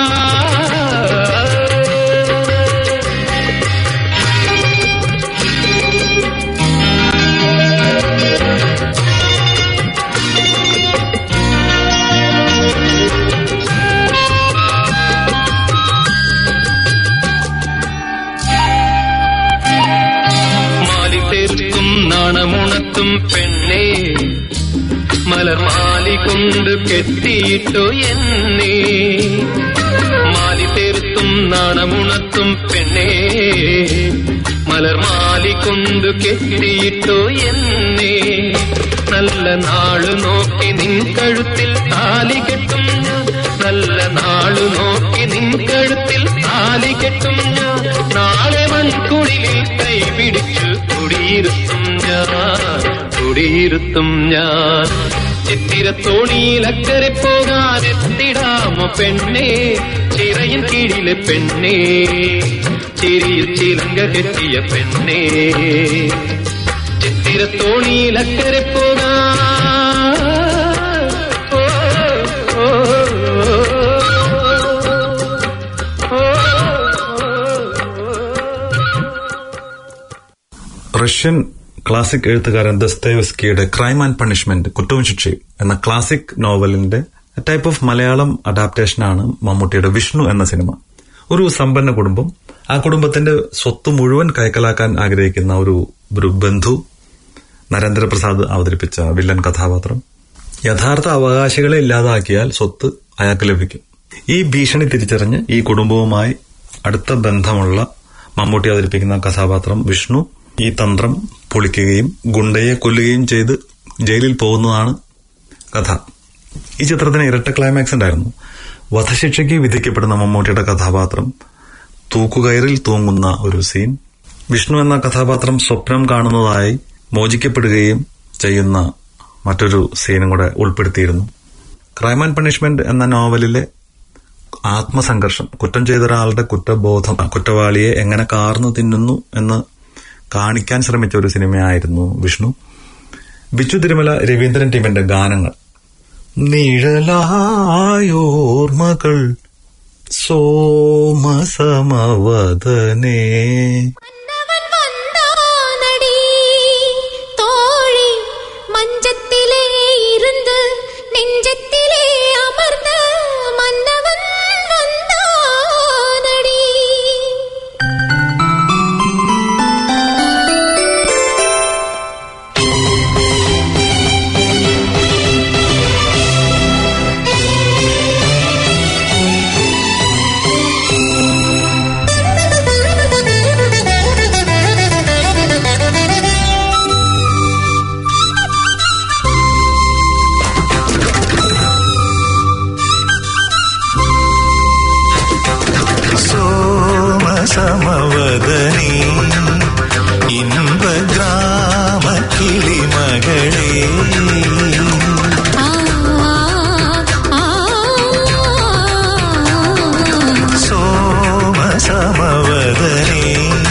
മാലി തീർക്കും നാണമുണർത്തും പെണ്ണേ മലർമാലി കൊണ്ട് കെട്ടിയിട്ടു എന്നെ മാലി തീർത്തും നാണമുണർത്തും പെണ്ണേ മലർമാലി കൊണ്ട് കെട്ടിയിട്ടു എന്നെ നല്ല നാള് നോക്കി നിൻ കഴുത്തിൽ താലി കെട്ടും ഞാൻ നല്ല നാളു നോക്കി നിൻ കഴുത്തിൽ താലി കെട്ടും ഞാൻ നാളെ മൺകുടിലിൽ കൈ പിടിച്ചു കുടിയിരുത്തും ഞാൻ കുടിയിരുത്തും ഞാൻ ചിത്തിരത്തോണിയിൽ അക്കരെ പോകാൻ എത്തിടാമോ പെണ്ണേ ചിറയിൻ കീഴിലെ പെണ്ണേ ചിരിയിൽ ചിലങ്ക കെട്ടിയ പെണ്ണേ ചിത്തിരത്തോണിയിൽ അക്കരെ പോകാൻ ഓ, ഓ, ഓ, ഓ, റഷ്യൻ ക്ലാസിക് എഴുത്തുകാരൻ ദസ്തേവസ്കിയുടെ ക്രൈം ആൻഡ് പണിഷ്മെന്റ് കുറ്റവും ശിക്ഷയും എന്ന ക്ലാസിക് നോവലിന്റെ ടൈപ്പ് ഓഫ് മലയാളം അഡാപ്റ്റേഷനാണ് മമ്മൂട്ടിയുടെ വിഷ്ണു എന്ന സിനിമ ഒരു സമ്പന്ന കുടുംബം ആ കുടുംബത്തിന്റെ സ്വത്ത് മുഴുവൻ കൈക്കലാക്കാൻ ആഗ്രഹിക്കുന്ന ഒരു ഒരു ബന്ധു നരേന്ദ്രപ്രസാദ് അവതരിപ്പിച്ച വില്ലൻ കഥാപാത്രം യഥാർത്ഥ അവകാശികളെ ഇല്ലാതാക്കിയാൽ സ്വത്ത് അയാൾക്ക് ലഭിക്കും ഈ ഭീഷണി തിരിച്ചറിഞ്ഞ് ഈ കുടുംബവുമായി അടുത്ത ബന്ധമുള്ള മമ്മൂട്ടി അവതരിപ്പിക്കുന്ന കഥാപാത്രം വിഷ്ണു ഈ തന്ത്രം പൊളിക്കുകയും ഗുണ്ടയെ കൊല്ലുകയും ചെയ്ത് ജയിലിൽ പോകുന്നതാണ് കഥ ഈ ചിത്രത്തിന് ഇരട്ട ക്ലൈമാക്സ് ഉണ്ടായിരുന്നു വധശിക്ഷയ്ക്ക് വിധിക്കപ്പെടുന്ന മമ്മൂട്ടിയുടെ കഥാപാത്രം തൂക്കുകയറിൽ തൂങ്ങുന്ന ഒരു സീൻ വിഷ്ണു എന്ന കഥാപാത്രം സ്വപ്നം കാണുന്നതായി മോചിക്കപ്പെടുകയും ചെയ്യുന്ന മറ്റൊരു സീനും കൂടെ ഉൾപ്പെടുത്തിയിരുന്നു ക്രൈം ആൻഡ് പണിഷ്മെന്റ് എന്ന നോവലിലെ ആത്മസംഘർഷം കുറ്റം ചെയ്ത ഒരാളുടെ കുറ്റബോധം കുറ്റവാളിയെ എങ്ങനെ കാർന്നു തിന്നുന്നു എന്ന് കാണിക്കാൻ ശ്രമിച്ച ഒരു സിനിമയായിരുന്നു വിഷ്ണു ബിച്ചു തിരുമല രവീന്ദ്രൻ ടീമിന്റെ ഗാനങ്ങൾ നിഴലായോർമകൾ സോമസമവദനേ മന്നവൻ വந்தானடி தோழி மஞ்சத்திலே இருந்து நெஞ்சத்திலே அமர்ந்த மன்னவன் வந்தானடி സോമസമവദനേ ഇൻപഗ്രാമ കിളിമകളേ ஆ ஆ സോമസമവദനേ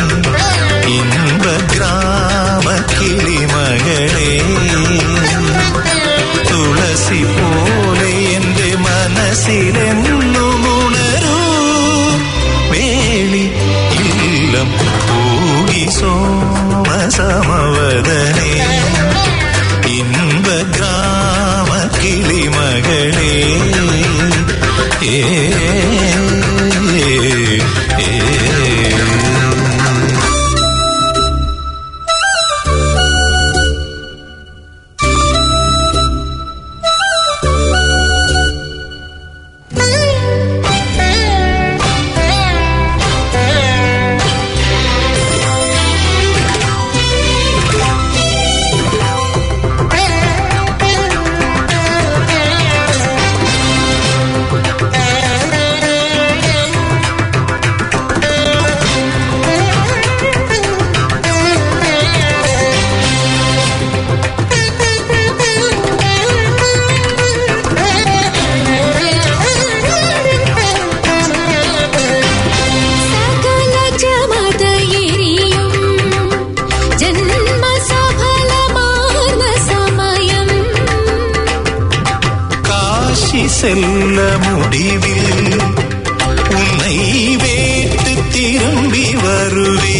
ഇൻപഗ്രാമ കിളിമകളേ തുളസി പോലെ എന്റെ മനസ്സിലെന്നുമോ സമവദനേ ഇൻപഗ്രാമ കിളിമകളേ ഏ ഏ, ഏ സകല ജമതയെരിയും ജന്മസഫലമാർന്ന സമയം காசி செல்ல முடிவில் உன்னை வேட்டு திரும்பி வருவே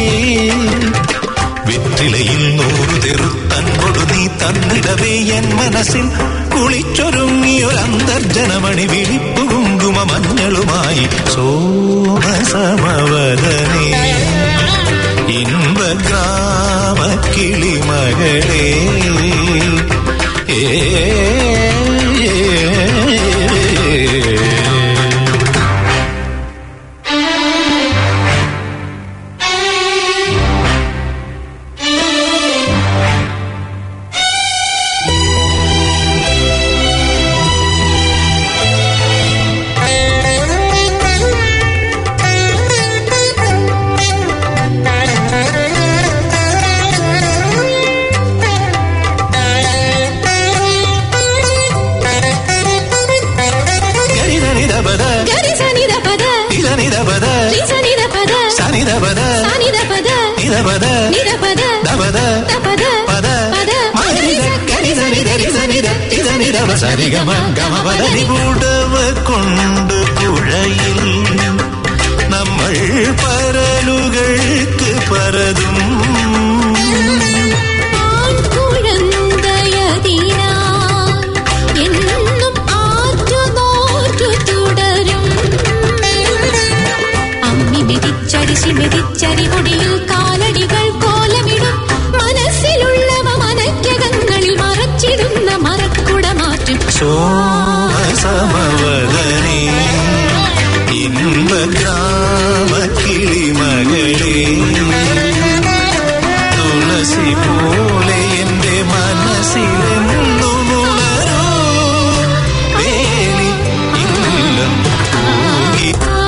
வெற்றிலையில் நூறு தெருத்தன்பொடு நீ தந்திடவே என் மனசில் കുളിച്ചൊരുങ്ങിയൊരന്തർജനമണി വിളിപ്പു കുങ്കുമ മഞ്ഞളുമായി സോമസമവദനേ ഇൻപഗ്രാമ കിളിമകളേ ഏ ഗരിധനിധപദ ഗരിസനിധപദ ഇധനിധപദ രിസനിധപദ സനിധപദ സാനിധപദ നിധപദ നിധപദ ധപദ തപദ പദ പദ മകരിത കരിസനിധ രിസനിധ ഇധനിധപ സരിഗമ ഗമപദ നികൂടവ കൊണ്ട് പുഴയിൽ നമ്മൾ പരലുകൾക്ക് പരതും ആൺകുഴന്തയതിനാൽ എന്നും ആറ്റുനോറ്റു തുടരും. അമ്മി മെതിച്ചരിശി മെതിച്ചരി പൊടിയിൽ കാലടികൾ കോലമിടും മനസ്സിലുള്ളവ മനക്കകങ്ങളിൽ മറച്ചിടുന്ന മറക്കുട മാറ്റും സോമസമവദനേ ഇൻപഗ്രാമ കിളിമകളേ തുളസി പോലെ എന്റെ മനസ്സിലെന്നുണരൂ വേലി ഇല്ലം തൂങ്ങി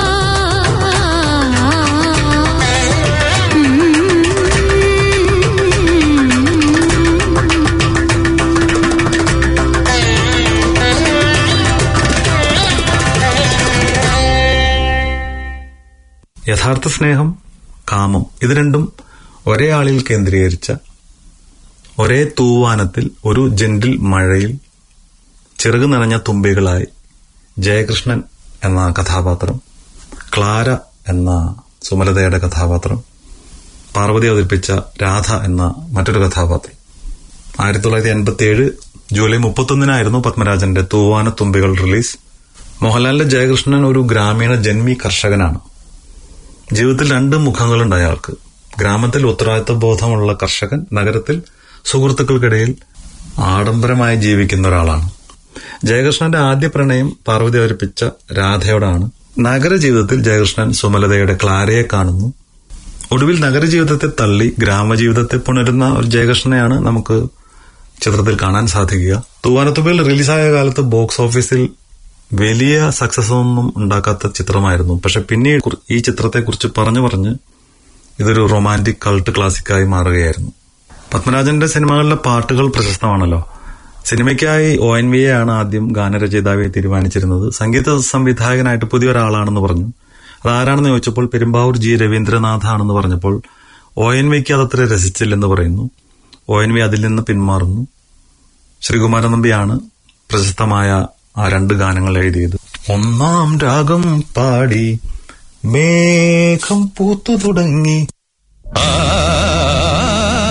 യഥാർത്ഥ സ്നേഹം കാമം ഇത് രണ്ടും ഒരേ ആളിൽ കേന്ദ്രീകരിച്ച ഒരേ തൂവാനത്തിൽ ഒരു ജെന്റിൽ മഴയിൽ ചെറുകു നനഞ്ഞ തുമ്പികളായി ജയകൃഷ്ണൻ എന്ന കഥാപാത്രം ക്ലാര എന്ന സുമലതയുടെ കഥാപാത്രം പാർവതി അവതരിപ്പിച്ച രാധ എന്ന മറ്റൊരു കഥാപാത്രം ആയിരത്തി തൊള്ളായിരത്തി എൺപത്തി ഏഴ് ജൂലൈ മുപ്പത്തൊന്നിനായിരുന്നു പത്മരാജന്റെ തൂവാന തുമ്പികൾ റിലീസ് മോഹൻലാലിന്റെ ജയകൃഷ്ണൻ ഒരു ഗ്രാമീണ ജന്മി കർഷകനാണ് ജീവിതത്തിൽ രണ്ട് മുഖങ്ങളുണ്ട് അയാൾക്ക് ഗ്രാമത്തിൽ ഉത്തരവാദിത്വ ബോധമുള്ള കർഷകൻ നഗരത്തിൽ സുഹൃത്തുക്കൾക്കിടയിൽ ആഡംബരമായി ജീവിക്കുന്ന ഒരാളാണ് ജയകൃഷ്ണന്റെ ആദ്യ പ്രണയം പാർവതി അവതരിപ്പിച്ച രാധയോടാണ് നഗരജീവിതത്തിൽ ജയകൃഷ്ണൻ സുമലതയുടെ ക്ലാരയെ കാണുന്നു ഒടുവിൽ നഗരജീവിതത്തെ തള്ളി ഗ്രാമജീവിതത്തെ പുണരുന്ന ഒരു ജയകൃഷ്ണനെയാണ് നമുക്ക് ചിത്രത്തിൽ കാണാൻ സാധിക്കുക തൂവാനത്തുമ്പിൽ റിലീസായ കാലത്ത് ബോക്സ് ഓഫീസിൽ വലിയ സക്സസ് ഒന്നും ഉണ്ടാക്കാത്ത ചിത്രമായിരുന്നു പക്ഷെ പിന്നീട് കുർ- ഈ ചിത്രത്തെക്കുറിച്ച് പറഞ്ഞു പറഞ്ഞ് ഇതൊരു റൊമാൻറ്റിക് കൾട്ട് ക്ലാസിക്കായി മാറുകയായിരുന്നു പത്മരാജന്റെ സിനിമകളിലെ പാട്ടുകൾ പ്രശസ്തമാണല്ലോ സിനിമയ്ക്കായി ഒ എൻ വി ആണ് ആദ്യം ഗാനരചയിതാവെ തീരുമാനിച്ചിരുന്നത് സംഗീത സംവിധായകനായിട്ട് പുതിയൊരാളാണെന്ന് പറഞ്ഞു അതാരാണെന്ന് ചോദിച്ചപ്പോൾ പെരുമ്പാവൂർ ജി രവീന്ദ്രനാഥ് ആണെന്ന് പറഞ്ഞപ്പോൾ ഒ എൻ വിക്ക് അതത്ര രസിച്ചില്ലെന്ന് പറയുന്നു ഒ എൻ വി അതിൽ നിന്ന് പിന്മാറുന്നു ശ്രീകുമാരൻ നമ്പിയാണ് പ്രശസ്തമായ ആ രണ്ട് ഗാനങ്ങൾ എഴുതിയത് ഒന്നാം രാഗം പാടി മേഘം പൂത്തു തുടങ്ങി ആ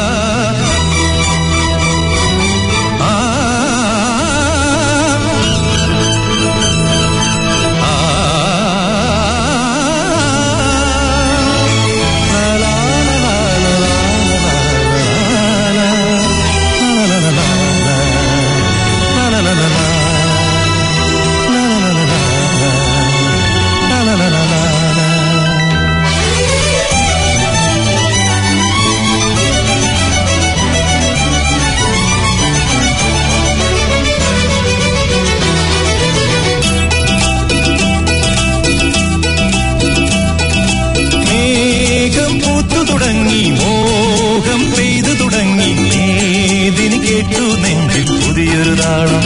പുതിയൊരു താളം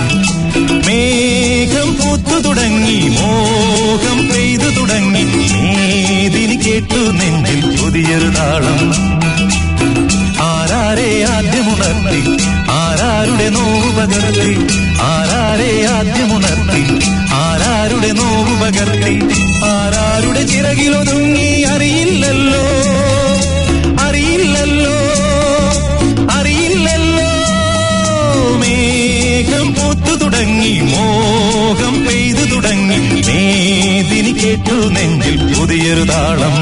മേഘം പൂത്തു തുടങ്ങി മോഹം പെയ്തു തുടങ്ങി മേദിനി കേട്ടു നെഞ്ചിൽ പുതിയൊരു താളം ആരാരെ ആദ്യമുണർത്തി ആരാരുടെ നോവ് പകർത്തി ആരാരെ ആദ്യമുണർത്തി ആരാരുടെ നോവ് പകർത്തി ആരാരുടെ ചിറകിലൊതുങ്ങി അറിയില്ലല്ലോ അറിയില്ലല്ലോ അറിയില്ലല്ലോ മേഘം പൂത്തു തുടങ്ങി മോഹം പെയ്തു തുടങ്ങി മേദിനി കേട്ടു നെഞ്ചിൽ പുതിയൊരു താളം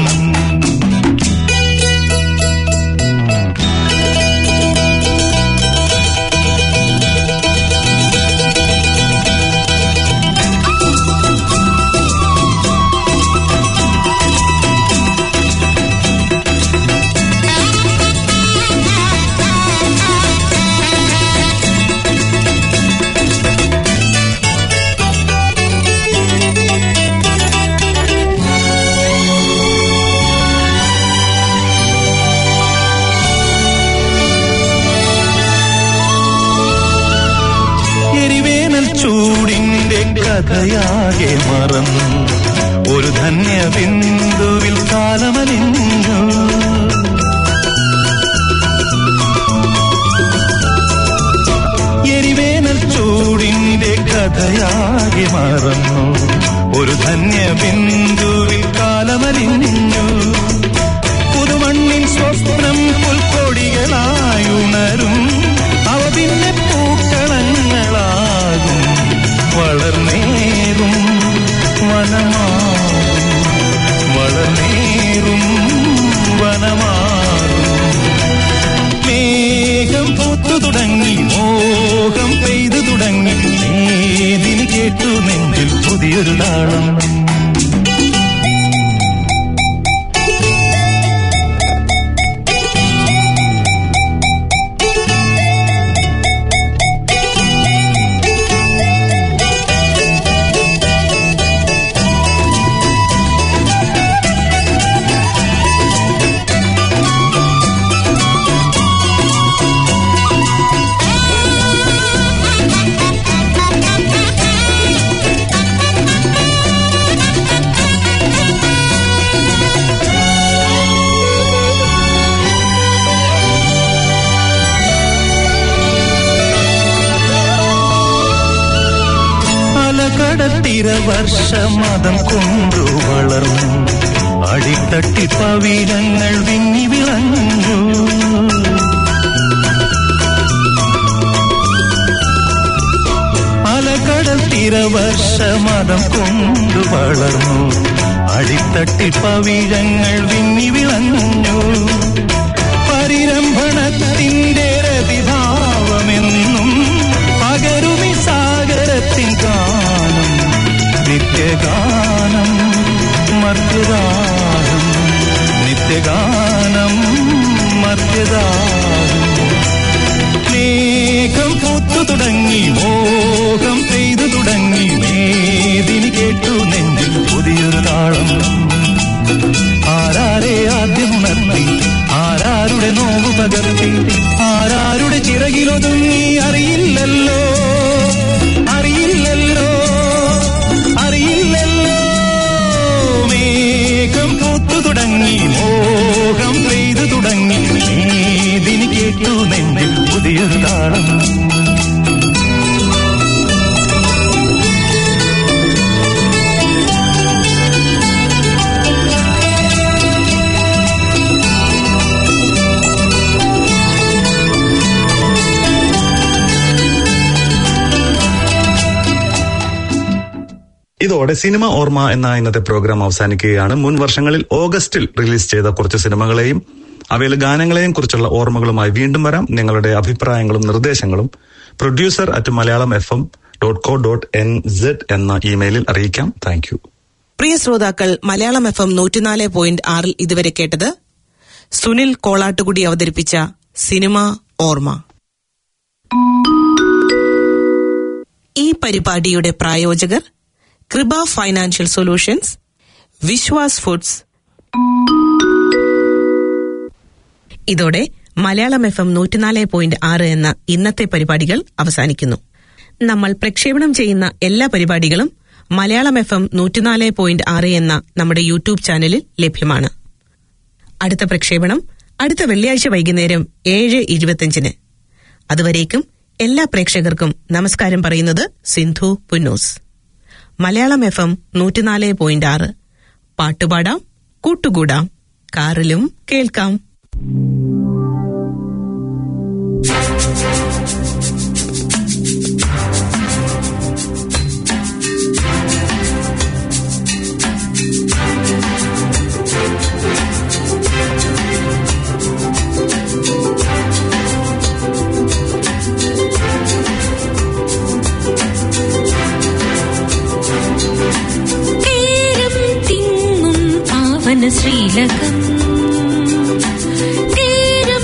എരിവേനൽ ചൂടിന്റെ കഥയാകെ മറന്നു ഒരു ധന്യ ബിന്ദുവിൽ കാലമലിഞ്ഞു എരിവേനൽ ചൂടിന്റെ കഥയാകെ മറന്നു ഒരു ധന്യ ബിന്ദുവിൽ കാലമലിഞ്ഞു പുതുമണ്ണിൻ സ്വപ്നം പുൽക്കൊടികളായുണരും അവ പിന്നെ പൂക്കളങ്ങളാകും വളർന്നേറും വനമാകും വളർന്നേറും വനമാകും മേഘം പൂത്തു തുടങ്ങി മോഹം പെയ്തു തുടങ്ങി നേതിന് കേട്ടു നെഞ്ചിൽ പുതിയൊരു താളം അലകടത്തിര വർഷമതം കൊണ്ടു വളർന്നു അടിത്തട്ടി പവിഴങ്ങൾ വിങ്ങി വിളഞ്ഞു അലകടൽ തിരവർഷമതം കൊണ്ടു വളർന്നു അടിത്തട്ടി പവിഴങ്ങൾ വിങ്ങി വിളഞ്ഞു പരിരംഭണത്തിന്റെ രതിഭാവമെന്നും പകരുമി സാഗരത്തിൻ ഗാനം നിത്യഗാനം മർത്യദാനം നിത്യഗാനം മർത്യദാനം മേഘം പൂത്തു തുടങ്ങി മോഹം പെയ്തു തുടങ്ങി മേദിനി കേട്ടു നെഞ്ചിൽ പുതിയൊരു താളം ആരാരെ ആദ്യമുണർത്തി ആരാരുടെ നോവ് പകർത്തി ആരാരുടെ ചിറകിലൊതുങ്ങി അറിയില്ലല്ലോ അറിയില്ലല്ലോ അറിയില്ലല്ലോ മേഘം പൂത്തു തുടങ്ങി മോഹം പെയ്തു തുടങ്ങി നീതിനി കേട്ടു നെഞ്ചിൽ പുതിയൊരു താളം ഇതോടെ സിനിമ ഓർമ്മ എന്ന ഇന്നത്തെ പ്രോഗ്രാം അവസാനിക്കുകയാണ് മുൻ വർഷങ്ങളിൽ ഓഗസ്റ്റിൽ റിലീസ് ചെയ്ത കുറച്ച് സിനിമകളെയും അവയിലെ ഗാനങ്ങളെയും കുറിച്ചുള്ള ഓർമ്മകളുമായി വീണ്ടും വരാം നിങ്ങളുടെ അഭിപ്രായങ്ങളും നിർദ്ദേശങ്ങളും producer at Malayalam F M dot co dot N Z എന്ന ഇമെയിലിൽ അറിയിക്കാം താങ്ക് യു പ്രിയ ശ്രോതാക്കൾ മലയാളം എഫ് എം നൂറ്റിനാല് പോയിന്റ് ആറിൽ ഇതുവരെ കേട്ടത് സുനിൽ കോളാട്ടുകുടി അവതരിപ്പിച്ച സിനിമ ഓർമ്മ ഈ പരിപാടിയുടെ പ്രായോജകർ കൃപ ഫൈനാൻഷ്യൽ സൊല്യൂഷൻസ് വിശ്വാസ് ഫുഡ്സ് ഇതോടെ മലയാളം എഫ് എം നൂറ്റിനാല് പോയിന്റ് ആറ് എന്ന ഇന്നത്തെ പരിപാടികൾ അവസാനിക്കുന്നു നമ്മൾ പ്രക്ഷേപണം ചെയ്യുന്ന എല്ലാ പരിപാടികളും മലയാളം എഫ് എം നൂറ്റിനാല് പോയിന്റ് ആറ് എന്ന നമ്മുടെ യൂട്യൂബ് ചാനലിൽ ലഭ്യമാണ് അടുത്ത പ്രക്ഷേപണം അടുത്ത വെള്ളിയാഴ്ച വൈകുന്നേരം ഏഴ് ഇരുപത്തിയഞ്ചിന് അതുവരേക്കും എല്ലാ പ്രേക്ഷകർക്കും നമസ്കാരം പറയുന്നത് സിന്ധു പുന്നൂസ് മലയാളം എഫ് എം നൂറ്റിനാല് പോയിന്റ് ആറ് പാട്ടുപാടാം കൂട്ടുകൂടാം കാറിലും കേൾക്കാം